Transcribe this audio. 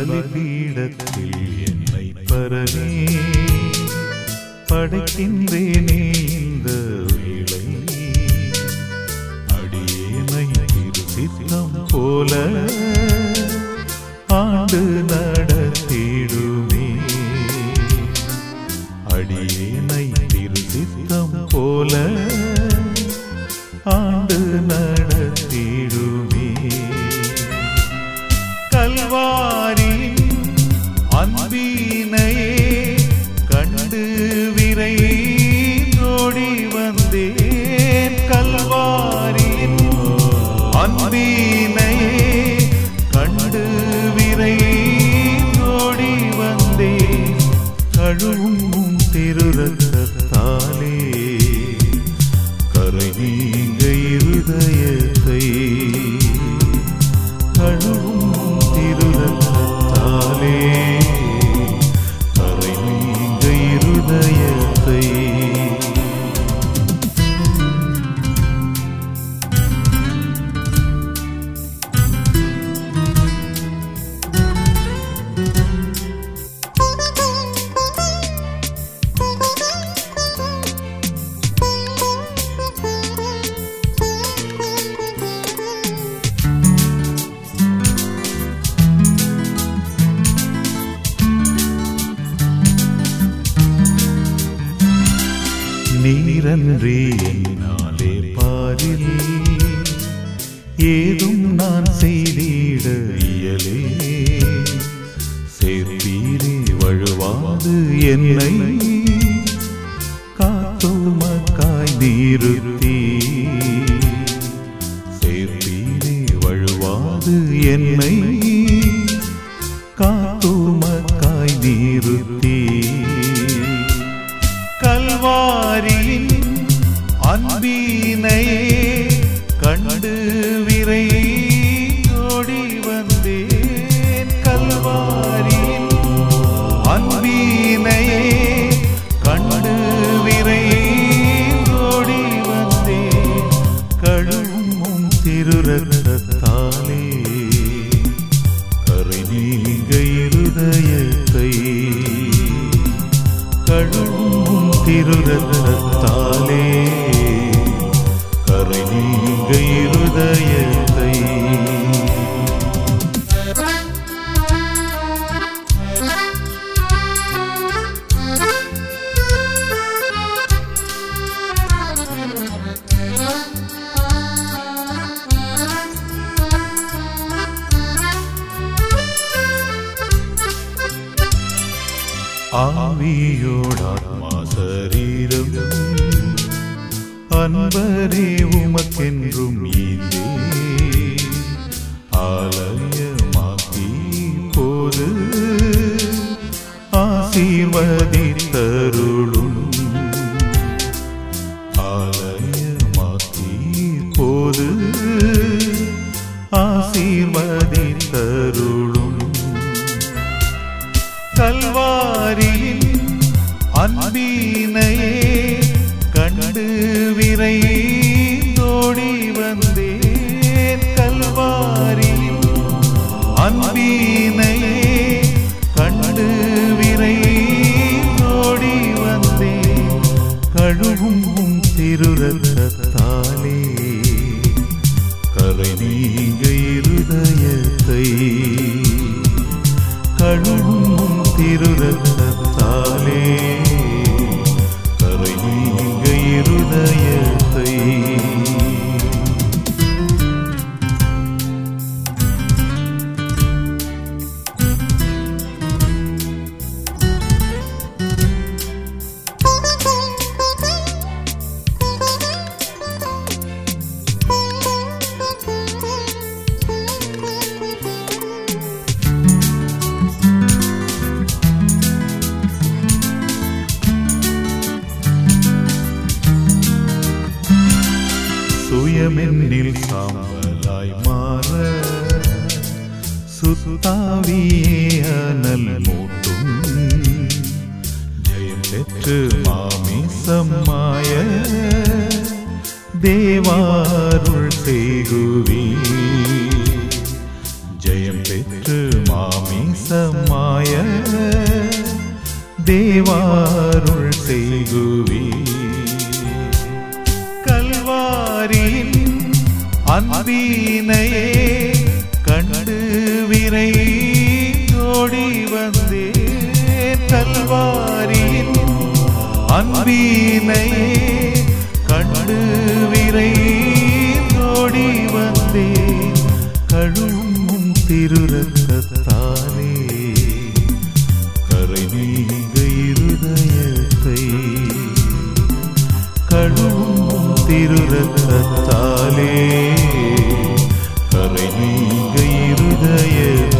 பலிபீடத்தில் என்னை பரவே படைக்கின்றேனே இந்த வேளை அடியேனை திரு சித்தம் போல ஆண்டு நடத்திடுமே அடியேனை திரு சித்தம் போல ஆண்டு நடத்திடுமே கல்வாரின் அன்பினையே கண்டு விரை ஓடி வந்தேன் கல்வாரின் அன்பினையே கண்டு விரை ஓடி வந்தேன் கழுவும் திருரத்தாலே கரை நீங்க இருதயத்தை கழுவும் திருரத்தாலே கரை நீங்க இருதயத்தை நீரன்றி என்னாலே பாரில் ஏதும் நான் செய்திட இயலே சேர்த்தீரே வழுவாது என்னை காத்துமக்காய் நீருத்தி சேர்த்தீரே வழுவாது என்னை காத்துமக்காய் நீருத்தி கல்வாரியின் அன்பினையே கண்டு விரை ஓடி வந்தேன் கல்வாரியின் அன்பினையே கண்டு விரை ஓடி வந்தேன் கழுவும் திருரத்தாலே கரை நீங்க இருதயத்தை கழுவும் திருரத்தாலே கரை நீங்க இருதயத்தை ஆவியோடாத்மா சரீரம் அன்பரே உமக்கென்றும் ஈந்தே ஆலயமாக்கி போது ஆசீர்வதித்தருளும் ஆலயமாக்கி போது ஆசீர்வதித்தருளும் கல்வாரியின் அன்பினையே கண்டு விரை ஓடி வந்தேன் கல்வாரியின் அன்பினையே கண்டு விரை ஓடி வந்தேன் கழுவும் திருரத்தாலே கரை நீங்க இருதயத்தை கழுவும் திருரத்தாலே கரை நீங்க இருதயத்தை சுயமென்னில் சாம்பலாய் மாற சுத்தாவியே அனல் மூட்டும் ஜெயம் பெற்று மாமிசமாய தேவாருள் செய்குவி ஜெயம் பெற்று மாமிசமாய தேவாருள் செய்குவி கல்வாரியின் அன்பினையே கண்டு விரை ஓடி வந்தேன் கல்வாரியின் அன்பினையே கண்டு விரை ஓடி வந்தேன் கழுவும் திருரத்தாலே கரை நீங்க இருதயத்தை கழுவும் திருரத்தாலே கரை நீங்க இருதயத்தை